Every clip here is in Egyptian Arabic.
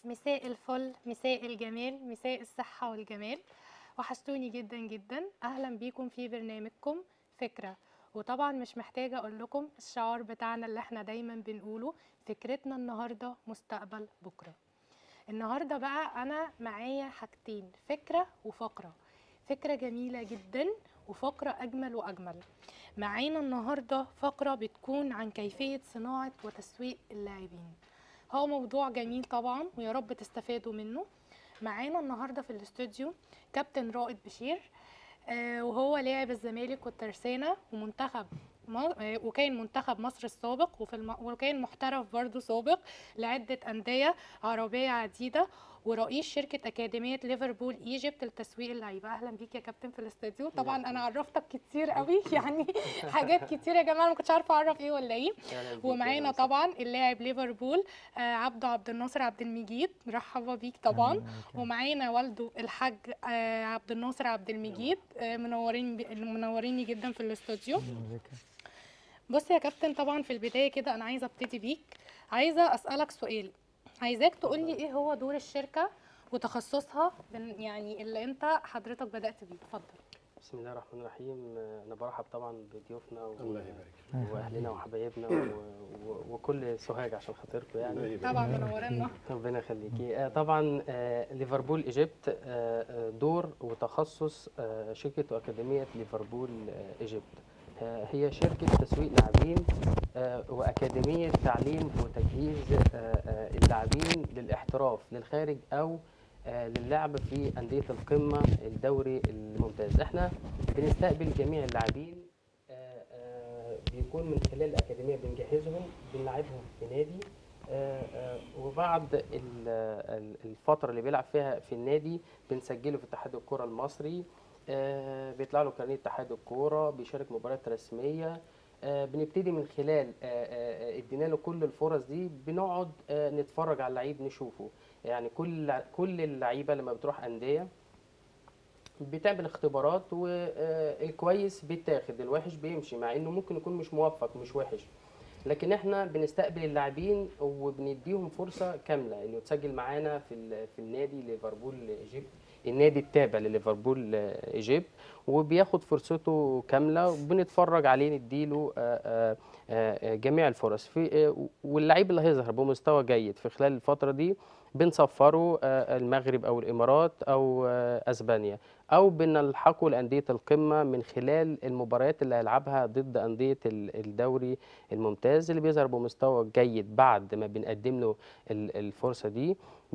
مساء الفل مساء الجمال مساء الصحة والجمال وحشتوني جدا جدا أهلا بيكم في برنامجكم فكرة وطبعا مش محتاجة أقول لكم الشعار بتاعنا اللي احنا دايما بنقوله فكرتنا النهاردة مستقبل بكرة النهاردة بقى أنا معايا حاجتين فكرة وفقرة فكرة جميلة جدا وفقرة أجمل وأجمل معانا النهاردة فقرة بتكون عن كيفية صناعة وتسويق اللاعبين هو موضوع جميل طبعا ويا رب تستفادوا منه معانا النهارده في الاستوديو كابتن رائد بشير آه، وهو لاعب الزمالك والترسانة ومنتخب م- آه، وكان منتخب مصر السابق وفي الم... وكان محترف برضه سابق لعدة أندية عربية عديدة ورئيس شركة أكاديمية ليفربول ايجيبت لتسويق اللعيبة أهلا بيك يا كابتن في الاستوديو طبعا أنا عرفتك كتير قوي يعني حاجات كتير يا جماعة أنا ما كنتش عارفة أعرف إيه ولا إيه ومعانا طبعا اللاعب ليفربول آه، عبده عبد الناصر عبد المجيد مرحبا بيك طبعا ومعانا والده الحاج آه، عبد الناصر عبد المجيد آه، منورين بي- منوريني جدا في الاستوديو بص يا كابتن طبعا في البدايه كده انا عايزه ابتدي بيك عايزه اسالك سؤال عايزاك تقول لي ايه هو دور الشركه وتخصصها بن- يعني اللي انت حضرتك بدات بيه اتفضل بسم الله الرحمن الرحيم آه، انا برحب طبعا بضيوفنا و... الله يبارك واهلنا وحبايبنا و... و... وكل سوهاج عشان خاطركم الله يعني يبارك طبعا منورنا ربنا يخليكي آه، طبعا آه، ليفربول ايجيبت آه، آه، دور وتخصص آه، شركه واكاديميه ليفربول آه، ايجيبت آه، هي شركه تسويق لاعبين آه، واكاديميه تعليم وتجهيز آه، آه، اللاعبين للاحتراف للخارج او آه، للعب في انديه القمه الدوري الممتاز احنا بنستقبل جميع اللاعبين آه، آه، بيكون من خلال الاكاديميه بنجهزهم بنلعبهم في نادي آه، آه، وبعد ال- ال- الفتره اللي بيلعب فيها في النادي بنسجله في اتحاد الكره المصري آه، بيطلع له كارنيه اتحاد الكوره بيشارك مباريات رسميه آه، بنبتدي من خلال آه، آه، آه، ادينا له كل الفرص دي بنقعد آه، نتفرج على اللعيب نشوفه يعني كل كل اللعيبه لما بتروح انديه بتعمل اختبارات والكويس بيتاخد الوحش بيمشي مع انه ممكن يكون مش موفق مش وحش لكن احنا بنستقبل اللاعبين وبنديهم فرصه كامله انه يتسجل معانا في ال- في النادي ليفربول ايجيبت النادي التابع لليفربول ايجيبت وبياخد فرصته كامله وبنتفرج عليه نديله آه، آه، آه، جميع الفرص في آه، واللعيب اللي هيظهر بمستوى جيد في خلال الفتره دي بنصفره آه، المغرب او الامارات او آه، اسبانيا او بنلحقه لانديه القمه من خلال المباريات اللي هيلعبها ضد انديه ال- الدوري الممتاز اللي بيظهر بمستوى جيد بعد ما بنقدم له ال- الفرصه دي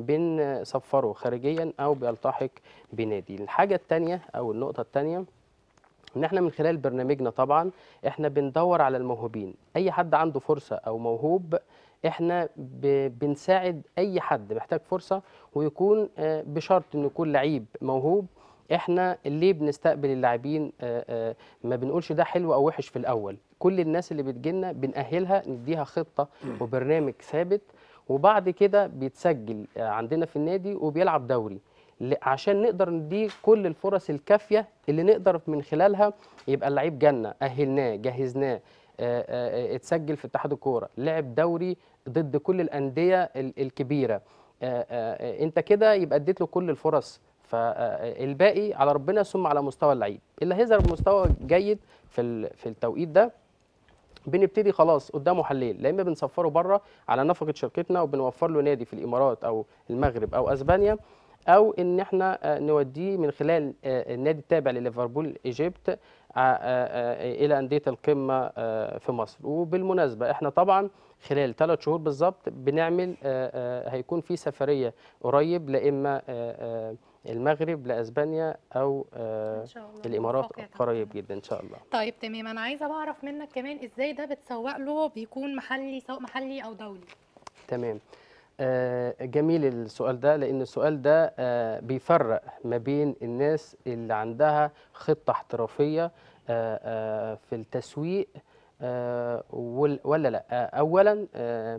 بنصفره خارجيا او بيلتحق بنادي الحاجه الثانيه او النقطه الثانيه ان احنا من خلال برنامجنا طبعا احنا بندور على الموهوبين اي حد عنده فرصه او موهوب احنا ب- بنساعد اي حد محتاج فرصه ويكون آه، بشرط انه يكون لعيب موهوب احنا ليه بنستقبل اللاعبين آه، آه، ما بنقولش ده حلو او وحش في الاول كل الناس اللي بتجيلنا بنأهلها نديها خطه وبرنامج ثابت وبعد كده بيتسجل آه، عندنا في النادي وبيلعب دوري ل- عشان نقدر نديه كل الفرص الكافيه اللي نقدر من خلالها يبقى اللعيب جالنا اهلناه جهزناه آه، آه، آه، اتسجل في اتحاد الكوره لعب دوري ضد كل الانديه ال- الكبيره آه، آه، انت كده يبقى اديت له كل الفرص فالباقي على ربنا ثم على مستوى اللعيب اللي هيظهر بمستوى جيد في ال- في التوقيت ده بنبتدي خلاص قدامه حلين لا اما بنسفره بره على نفقه شركتنا وبنوفر له نادي في الامارات او المغرب او اسبانيا او ان احنا آه، نوديه من خلال آه، النادي التابع لليفربول ايجيبت آه، آه، آه، الى انديه القمه آه، في مصر وبالمناسبه احنا طبعا خلال ثلاث شهور بالظبط بنعمل آه، آه، هيكون في سفريه قريب لا اما آه، آه، المغرب لاسبانيا او آه، ان شاء الله الامارات موفق يا قريب كابتن. جدا ان شاء الله طيب تمام انا عايزه بعرف منك كمان ازاي ده بتسوق له بيكون محلي سواء محلي او دولي تمام آه، جميل السؤال ده لان السؤال ده آه، بيفرق ما بين الناس اللي عندها خطة احترافية آه، آه، في التسويق آه، وال- ولا لا آه، اولا آه،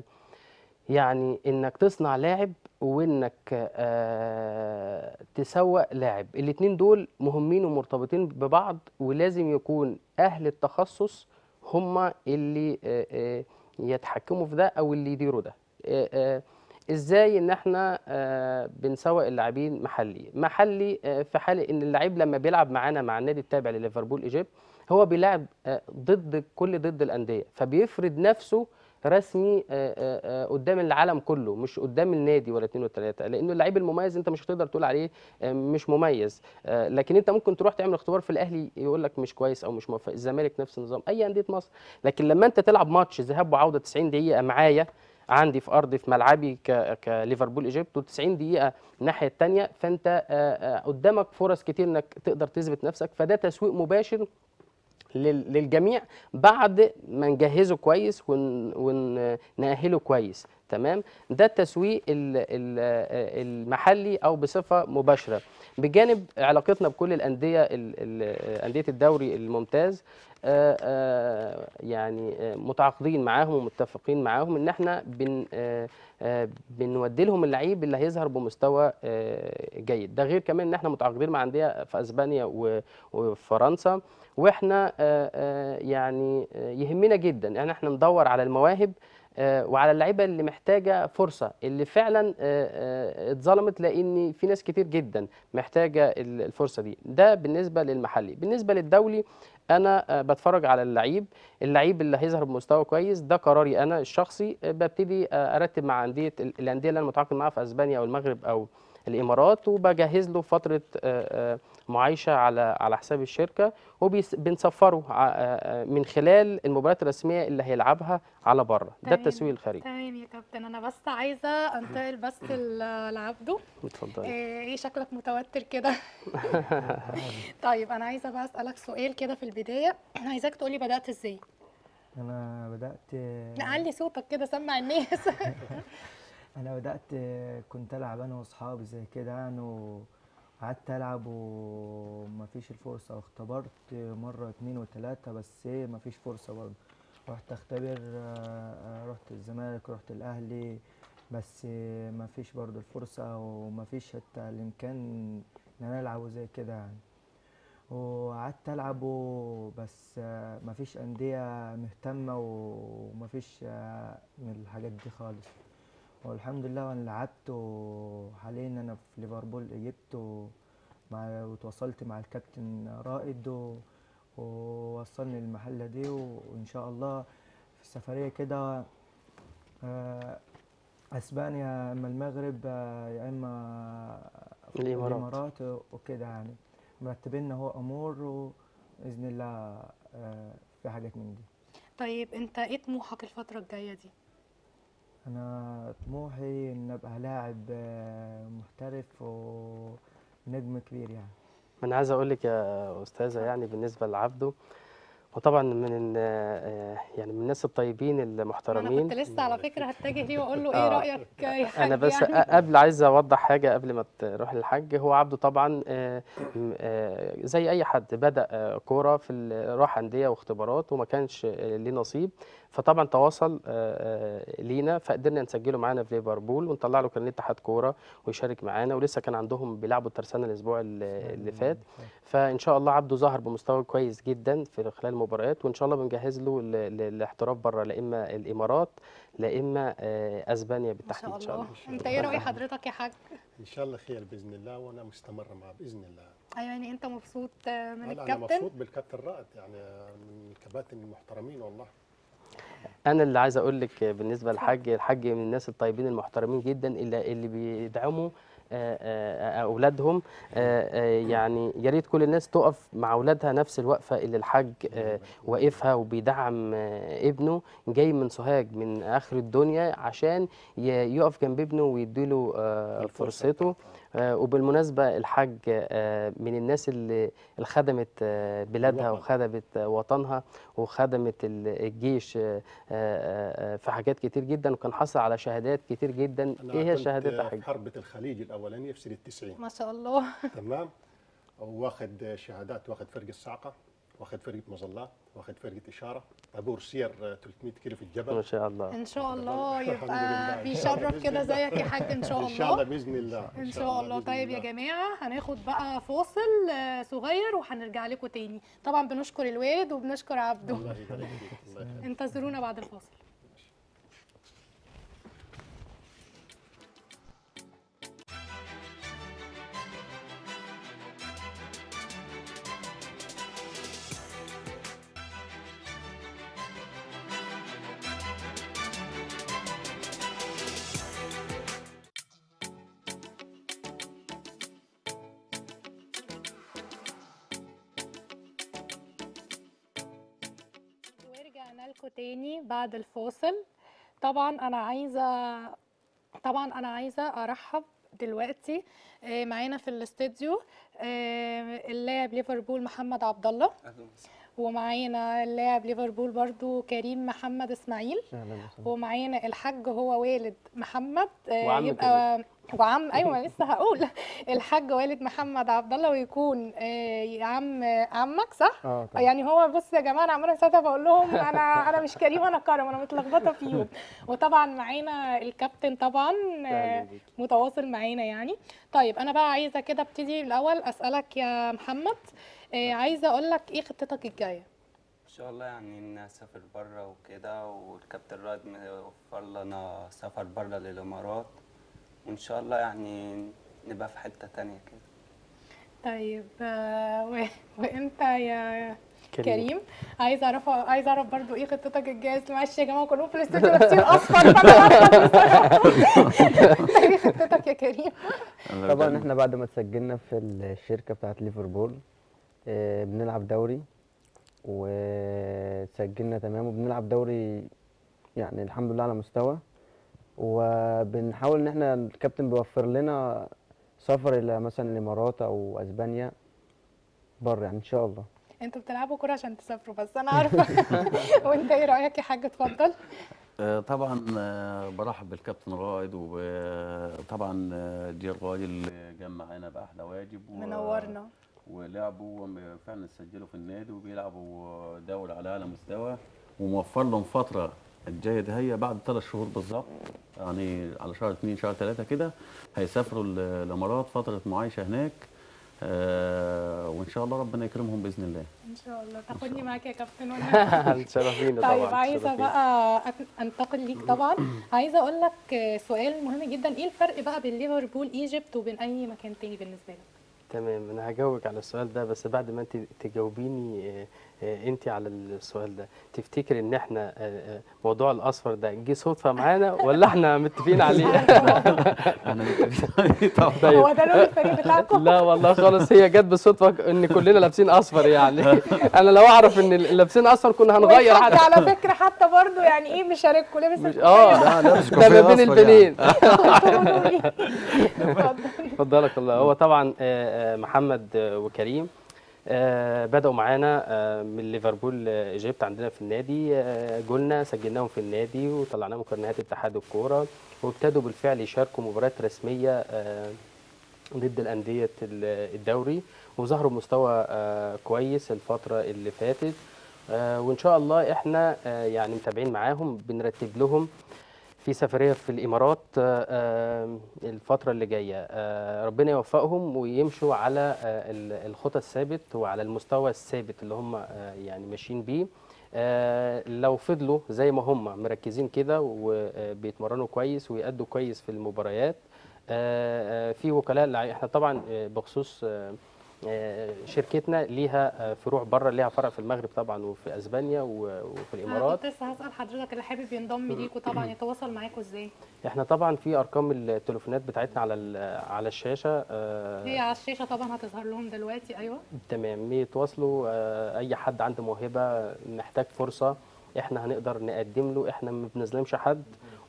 يعني انك تصنع لاعب وانك آه، تسوق لاعب الاتنين دول مهمين ومرتبطين ببعض ولازم يكون اهل التخصص هم اللي آه، آه، يتحكموا في ده او اللي يديروا ده آه، آه، ازاي ان احنا آه، بنسوق اللاعبين محلي محلي آه، في حال ان اللعيب لما بيلعب معانا مع النادي التابع لليفربول ايجيبت هو بيلعب آه، ضد كل ضد الانديه فبيفرض نفسه رسمي آه، آه، آه، قدام العالم كله مش قدام النادي ولا اتنين وتلاته لانه اللعيب المميز انت مش هتقدر تقول عليه آه، مش مميز آه، لكن انت ممكن تروح تعمل اختبار في الاهلي يقول لك مش كويس او مش موفق الزمالك نفس النظام اي انديه مصر لكن لما انت تلعب ماتش ذهاب وعوده 90 دقيقه معايا عندي في ارضي في ملعبي ك- كليفربول ايجيبت و90 دقيقه الناحيه الثانيه فانت آه، آه، قدامك فرص كتير انك تقدر تثبت نفسك فده تسويق مباشر لل- للجميع بعد ما نجهزه كويس ون- ونأهله كويس تمام ده التسويق ال- ال- آه، المحلي او بصفه مباشره بجانب علاقتنا بكل الانديه ال- ال- انديه الدوري الممتاز آه، آه، يعني آه، متعاقدين معاهم ومتفقين معاهم ان احنا بن آه، آه، بنودي لهم اللعيب اللي هيظهر بمستوى آه، جيد ده غير كمان ان احنا متعاقدين مع انديه في اسبانيا و- وفرنسا واحنا آه، آه، يعني آه، يهمنا جدا يعني احنا ندور على المواهب آه، وعلى اللعيبه اللي محتاجه فرصه اللي فعلا آه، آه، اتظلمت لان في ناس كتير جدا محتاجه ال- الفرصه دي ده بالنسبه للمحلي بالنسبه للدولي انا آه، بتفرج على اللعيب اللعيب اللي هيظهر بمستوى كويس ده قراري انا الشخصي آه، ببتدي آه، ارتب مع انديه ال- الانديه اللي انا متعاقد معاها في اسبانيا او المغرب او الامارات وبجهز له فتره آه، آه، معايشه على على حساب الشركه وبنسفره ع- آه، آه، من خلال المباريات الرسميه اللي هيلعبها على بره ده تمام. التسويق الخارجي تمام يا كابتن انا بس عايزه انتقل بس ل- لعبده اتفضل ايه إيه شكلك متوتر كده طيب انا عايزه بقى اسالك سؤال كده في البدايه عايزاك تقولي بدات ازاي انا بدات نعلي صوتك كده سمع الناس انا بدات كنت العب انا واصحابي زي كده يعني وقعدت العب ومفيش الفرصه واختبرت مره اتنين وتلاته بس ايه مفيش فرصه برضه رحت اختبر آه، رحت الزمالك رحت الاهلي بس مفيش برضه الفرصه ومفيش حتى الامكان ان انا العب زي كده يعني وقعدت العب و- بس آه، مفيش انديه مهتمه ومفيش آه، من الحاجات دي خالص والحمد لله وانا لعبت وحاليا انا في ليفربول ايجيبت ومع وتواصلت مع الكابتن رائد و- ووصلني المحلة دي وان شاء الله في السفرية كده آه، اسبانيا اما المغرب آه، يا اما الإمارات. الامارات وكده يعني مرتبين هو امور وباذن الله آه، في حاجات من دي طيب انت ايه طموحك الفتره الجايه دي انا طموحي ان ابقى لاعب آه، محترف ونجم كبير يعني انا عايز اقول لك يا استاذه يعني بالنسبه لعبده وطبعا من ال- آه، يعني من الناس الطيبين ما انا المحترمين كنت لسه على فكره هتجه ليه واقول له ايه آه. رايك يا حاج انا بس يعني قبل عايز اوضح حاجه قبل ما تروح للحاج هو عبده طبعا آه، م- آه، زي اي حد بدا آه، كوره في ال- راح انديه واختبارات وما كانش آه، ليه نصيب فطبعا تواصل آه، آه، لينا فقدرنا نسجله معانا في ليفربول ونطلع له كارنيه اتحاد كوره ويشارك معانا ولسه كان عندهم بيلعبوا الترسانه الاسبوع اللي اللي فات فان شاء الله عبده ظهر بمستوى كويس جدا في خلال المباريات وان شاء الله بنجهز له ل- ل- للاحتراف بره لا اما الامارات لا اما آه، اسبانيا ما بالتحديد شاء ان شاء الله الله انت ايه راي حضرتك يا حاج ان شاء الله خير باذن الله وانا مستمر معه باذن الله ايوه يعني انت مبسوط آه، من انا أنا الكابتن مبسوط بالكابتن رائد يعني من الكباتن المحترمين والله انا اللي عايز اقول لك بالنسبه للحاج الحاج من الناس الطيبين المحترمين جدا اللي اللي بيدعموا آه، آه، اولادهم آه، آه، يعني يا ريت كل الناس تقف مع اولادها نفس الوقفه اللي الحاج آه، واقفها وبيدعم آه، ابنه جاي من سوهاج من اخر الدنيا عشان ي- يقف جنب ابنه ويديله آه، الفرصة فرصته بتاعته. آه، وبالمناسبة الحاج آه، من الناس اللي اللي خدمت آه، بلادها الوطن. وخدمت آه، وطنها وخدمت ال- الجيش آه، آه، آه، في حاجات كتير جدا وكان حصل على شهادات كتير جدا انا ايه هي كنت الشهادات يا في حاج؟ حربة الخليج الاولانيه في سنه 90 ما شاء الله تمام واخد شهادات واخد فرقه الصعقه واخد فرقه مظلات واخد فرقه اشاره طابور سير 300 كيلو في ما الجبل شاء الله ان شاء الله الحمد يبقى لله. بيشرف كده زيك يا حاج ان شاء ان شاء الله الله باذن الله ان شاء الله بإذن طيب يا الله. جماعه هناخد بقى فاصل آه، صغير وهنرجع لكم تاني طبعا بنشكر الوالد وبنشكر عبده الله يبارك فيك الله يخليك انتظرونا بعد الفاصل لكم تاني بعد الفاصل طبعا انا عايزه طبعا انا عايزه ارحب دلوقتي آه، معانا في الاستوديو آه، اللاعب ليفربول محمد عبد الله ومعانا اللاعب ليفربول برضو كريم محمد اسماعيل اهلا وسهلا ومعانا الحاج هو والد محمد آه، وعم يبقى وعم ايوه ما لسه هقول الحاج والد محمد عبد الله ويكون آه، عم عمك صح؟ اه طبعا يعني هو بص يا جماعه انا عماله ساعتها بقول لهم انا انا مش كريم انا كرم انا متلخبطه فيهم وطبعا معانا الكابتن طبعا آه، أهلاً بيك. متواصل معانا يعني طيب انا بقى عايزه كده ابتدي الاول اسالك يا محمد آه، عايزه اقول لك ايه خطتك الجايه ان شاء الله يعني ان اسافر بره وكده والكابتن رائد موفر لنا سفر بره للامارات وان شاء الله يعني نبقى في حتة تانية كده طيب آه، و- وانت يا كريم. كريم عايز اعرف عايز اعرف برضو ايه خطتك الجايه أصل معلش يا جماعه كلهم في الاستوديو لابسين اصفر فانا عارفه بصراحة. ايه خطتك يا كريم طبعا احنا بعد ما تسجلنا في الشركه بتاعت ليفربول آه، بنلعب دوري وتسجلنا تمام وبنلعب دوري يعني الحمد لله على مستوى وبنحاول ان احنا الكابتن بيوفر لنا سفر الى مثلا الامارات او اسبانيا بره يعني ان شاء الله انتوا بتلعبوا كوره عشان تسافروا بس انا عارفه وانت ايه رايك يا حاج اتفضل آه، طبعا آه، برحب بالكابتن رائد وطبعا آه، دي الراجل اللي جاب معانا باحلى واجب و- منورنا ولعبوا وم- فعلا سجلوا في النادي وبيلعبوا دوري على اعلى مستوى وموفر لهم فتره الجايه ده هي بعد ثلاث شهور بالظبط يعني على شهر اثنين شهر ثلاثه كده هيسافروا ال- الامارات فتره معايشه هناك آه، وان شاء الله ربنا يكرمهم باذن الله ان شاء الله تاخدني معاك يا كابتن وانا تشرفينا طبعا طيب عايزه تشرفينا. بقى أت- انتقل ليك طبعا عايزه اقول لك آه، سؤال مهم جدا ايه الفرق بقى بين ليفربول ايجيبت وبين اي مكان تاني بالنسبه لك تمام انا هجاوبك على السؤال ده بس بعد ما انت تجاوبيني آه، آه، انت على السؤال ده تفتكر ان احنا آه، آه، موضوع الاصفر ده جه صدفه معانا ولا احنا متفقين عليه انا متفق- طبعا طيب هو ده لون الفريق بتاعكم لا والله خالص هي جت بالصدفه ان كلنا لابسين اصفر يعني انا لو اعرف ان اللي لابسين اصفر كنا هنغير والحاج حتى على فكره حتى برضو يعني ايه مشارككم لابس مش الكوفية. اه لا لابس ده ما كوفية بين أصفر يعني. البنين قولوا لي. اتفضل. اتفضلك الله هو طبعا آه، آه، محمد آه، وكريم آه، بدأوا معانا آه، من ليفربول آه، ايجيبت عندنا في النادي آه، جولنا سجلناهم في النادي وطلعناهم كرنيهات اتحاد الكوره وابتدوا بالفعل يشاركوا مباريات رسميه آه، ضد الأندية ال- الدوري وظهروا بمستوى آه، كويس الفترة اللي فاتت آه، وإن شاء الله إحنا آه، يعني متابعين معاهم بنرتب لهم في سفرية في الإمارات آه، آه، الفترة اللي جاية آه، ربنا يوفقهم ويمشوا على آه، ال- الخطى الثابت وعلى المستوى الثابت اللي هم آه، يعني ماشيين بيه آه، لو فضلوا زي ما هم مركزين كده وبيتمرنوا كويس ويأدوا كويس في المباريات آه، آه، في وكلاء لع- احنا طبعا آه، بخصوص آه، آه، شركتنا ليها آه، فروع بره ليها فرع في المغرب طبعا وفي اسبانيا و- وفي انا الامارات كنت لسه هسال حضرتك اللي حابب ينضم ليكوا طبعا يتواصل معاكوا ازاي احنا طبعا في ارقام التليفونات بتاعتنا على ال- على الشاشه آه، هي على الشاشه طبعا هتظهر لهم دلوقتي ايوه تمام يتواصلوا آه، اي حد عنده موهبه محتاج فرصه احنا هنقدر نقدم له احنا ما بنظلمش حد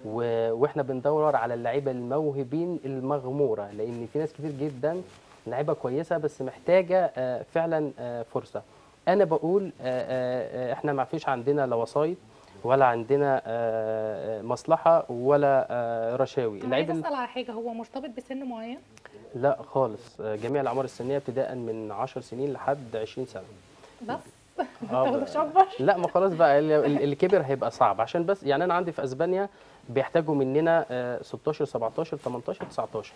و- واحنا بندور على اللعيبه الموهوبين المغموره لان في ناس كتير جدا لعيبه كويسه بس محتاجه آه، فعلا آه، فرصه انا بقول آه، آه، آه، احنا ما فيش عندنا لا وسايط ولا عندنا آه، آه، مصلحه ولا آه، رشاوي انا عايزه ال- اسال على حاجه هو مرتبط بسن معين لا خالص آه، جميع الاعمار السنيه ابتداء من 10 سنين لحد 20 سنه بس آه، تاخدوش اكبر لا ما خلاص بقى ال- ال- اللي كبر هيبقى صعب عشان بس يعني انا عندي في اسبانيا بيحتاجوا مننا آه، 16 17 18 19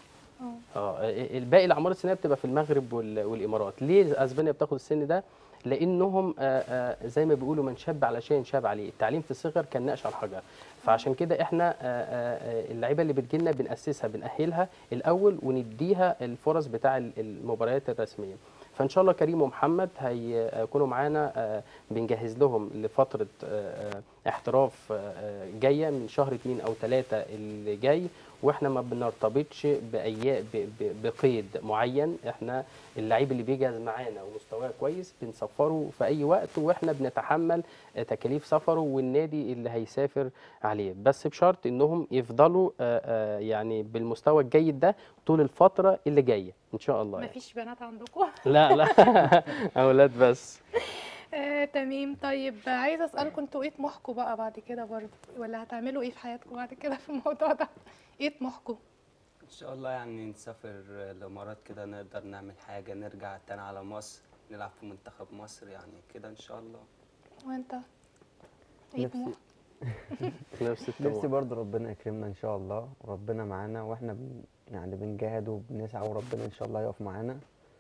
اه الباقي الاعمار السنيه بتبقى في المغرب وال- والامارات ليه اسبانيا بتاخد السن ده لانهم آه، آه، زي ما بيقولوا من شاب على شيء شاب عليه التعليم في الصغر كان نقش على الحجر فعشان كده احنا آه، آه، آه، اللعيبه اللي بتجيلنا بناسسها بنأهلها الاول ونديها الفرص بتاع ال- المباريات الرسميه فان شاء الله كريم ومحمد هيكونوا معانا آه، بنجهز لهم لفتره آه، آه، احتراف آه، جايه من شهر اتنين او ثلاثة اللي جاي واحنا ما بنرتبطش باي ب- ب- بقيد معين احنا اللعيب اللي بيجهز معانا ومستواه كويس بنسفره في اي وقت واحنا بنتحمل آه، تكاليف سفره والنادي اللي هيسافر عليه بس بشرط انهم يفضلوا آه، آه، يعني بالمستوى الجيد ده طول الفتره اللي جايه ان شاء الله يعني. مفيش بنات عندكم لا لا اولاد بس آه، تمام طيب عايزه اسالكم انتوا ايه طموحكم بقى بعد كده برضه ولا هتعملوا ايه في حياتكم بعد كده في الموضوع ده ايه طموحكم ان شاء الله يعني نسافر الامارات كده نقدر نعمل حاجه نرجع تاني على مصر نلعب في منتخب مصر يعني كده ان شاء الله وانت ايه نفسي طموحك نفس نفسي الطموح برضه ربنا يكرمنا ان شاء الله وربنا معانا واحنا بن يعني بنجاهد وبنسعى وربنا ان شاء الله يقف معانا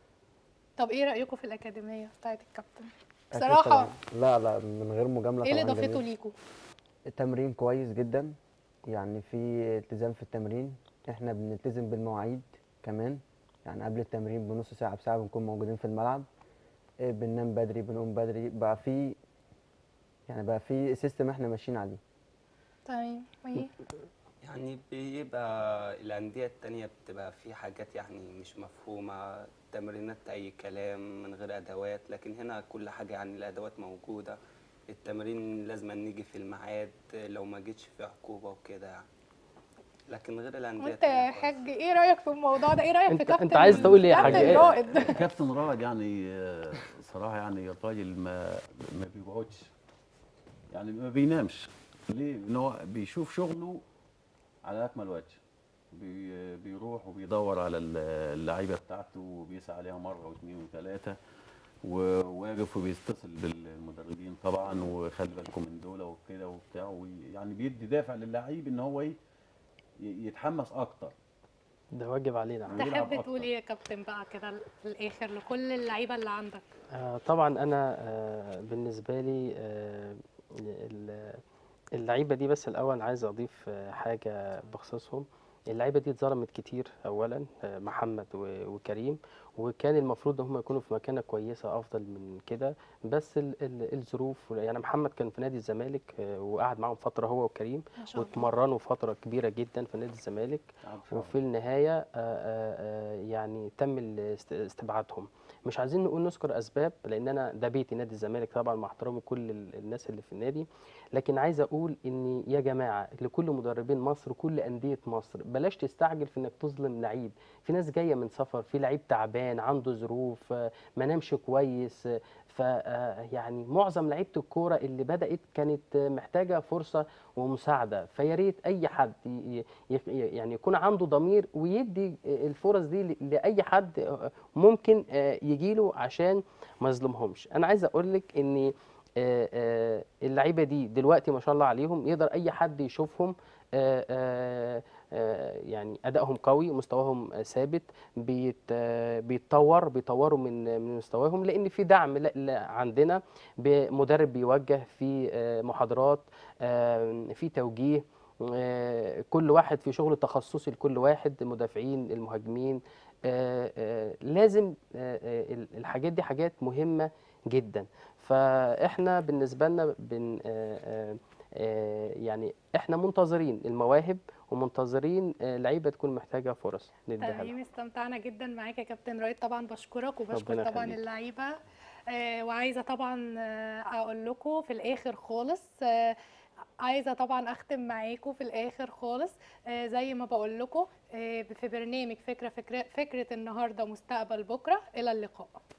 طب ايه رايكم في الاكاديميه بتاعت الكابتن أكيد بصراحه طبعاً. لا لا من غير مجامله ايه اللي طبعاً ضافته جميل. ليكم التمرين كويس جدا يعني في التزام في التمرين احنا بنلتزم بالمواعيد كمان يعني قبل التمرين بنص ساعة بساعة بنكون موجودين في الملعب إيه، بننام بدري بنقوم بدري بقى في يعني بقى في سيستم احنا ماشيين عليه تمام ايه يعني بيبقى الأندية التانية بتبقى في حاجات يعني مش مفهومة تمرينات أي كلام من غير أدوات لكن هنا كل حاجة يعني الأدوات موجودة التمرين لازم نيجي في الميعاد لو ما جيتش في عقوبة وكده يعني لكن غير الأندية وانت التانية يا خالص. حاج ايه رايك في الموضوع ده ايه رايك في انت- كابتن انت عايز تقول ايه يا حاج؟ كابتن ايه؟ رائد كابتن رائد يعني آه، صراحه يعني الراجل ما ما بيقعدش يعني ما بينامش ليه؟ ان هو بيشوف شغله على اكمل وجه بي بيروح وبيدور على ال- اللعيبه بتاعته وبيسعى عليها مره واثنين وثلاثه وواقف وبيتصل بالمدربين طبعا وخلي بالكم من دول وكده وبتاع ويعني بيدي دافع للعيب ان هو ايه ي- يتحمس اكتر ده واجب علينا بيلعب تحب تقول أكتر. ايه يا كابتن بقى كده في الاخر لكل اللعيبه اللي عندك آه، طبعا انا آه، بالنسبه لي آه، ال- اللعيبه دي بس الاول عايز اضيف آه، حاجه بخصوصهم اللعيبه دي اتظلمت كتير اولا آه، محمد و- وكريم وكان المفروض ان هم يكونوا في مكانه كويسه افضل من كده بس ال- ال- الظروف يعني محمد كان في نادي الزمالك آه، وقعد معاهم فتره هو وكريم ما شاء الله واتمرنوا فتره كبيره جدا في نادي الزمالك تعب شهر. وفي النهاية آه، آه، آه، يعني تم الاست- استبعادهم مش عايزين نقول نذكر أسباب لأن أنا ده بيتي نادي الزمالك طبعا مع احترامي كل ال- الناس اللي في النادي لكن عايز أقول إن يا جماعة لكل مدربين مصر كل أندية مصر بلاش تستعجل في إنك تظلم لعيب في ناس جاية من سفر في لعيب تعبان عنده ظروف آه، ما نامش كويس آه، ف آه، يعني معظم لعيبه الكوره اللي بدات كانت آه، محتاجه فرصه ومساعده فيا ريت اي حد ي- ي- يعني يكون عنده ضمير ويدي الفرص دي ل- لاي حد آه، ممكن يجي له عشان ما يظلمهمش انا عايز اقول لك ان آه، آه، اللعيبه دي دلوقتي ما شاء الله عليهم يقدر اي حد يشوفهم آه، آه، آه، يعني ادائهم قوي مستواهم آه، ثابت بيت آه، بيتطور بيطوروا من من مستواهم لان في دعم ل- ل- عندنا بمدرب بيوجه في آه، محاضرات آه، في توجيه آه، كل واحد في شغل تخصصي لكل واحد المدافعين المهاجمين آه، آه، لازم آه، آه، ال- الحاجات دي حاجات مهمة جدا فاحنا بالنسبة لنا بن آه، آه، آه، يعني احنا منتظرين المواهب ومنتظرين آه، لعيبة تكون محتاجة فرص نديها لها تمام استمتعنا جدا معاك يا كابتن رايد طبعا بشكرك وبشكر ربنا طبعا يخليك. اللعيبه آه وعايزه طبعا آه اقول لكم في الاخر خالص آه عايزه طبعا اختم معاكم في الاخر خالص آه زي ما بقول لكم آه في برنامج فكره فكره فكره النهارده مستقبل بكره الى اللقاء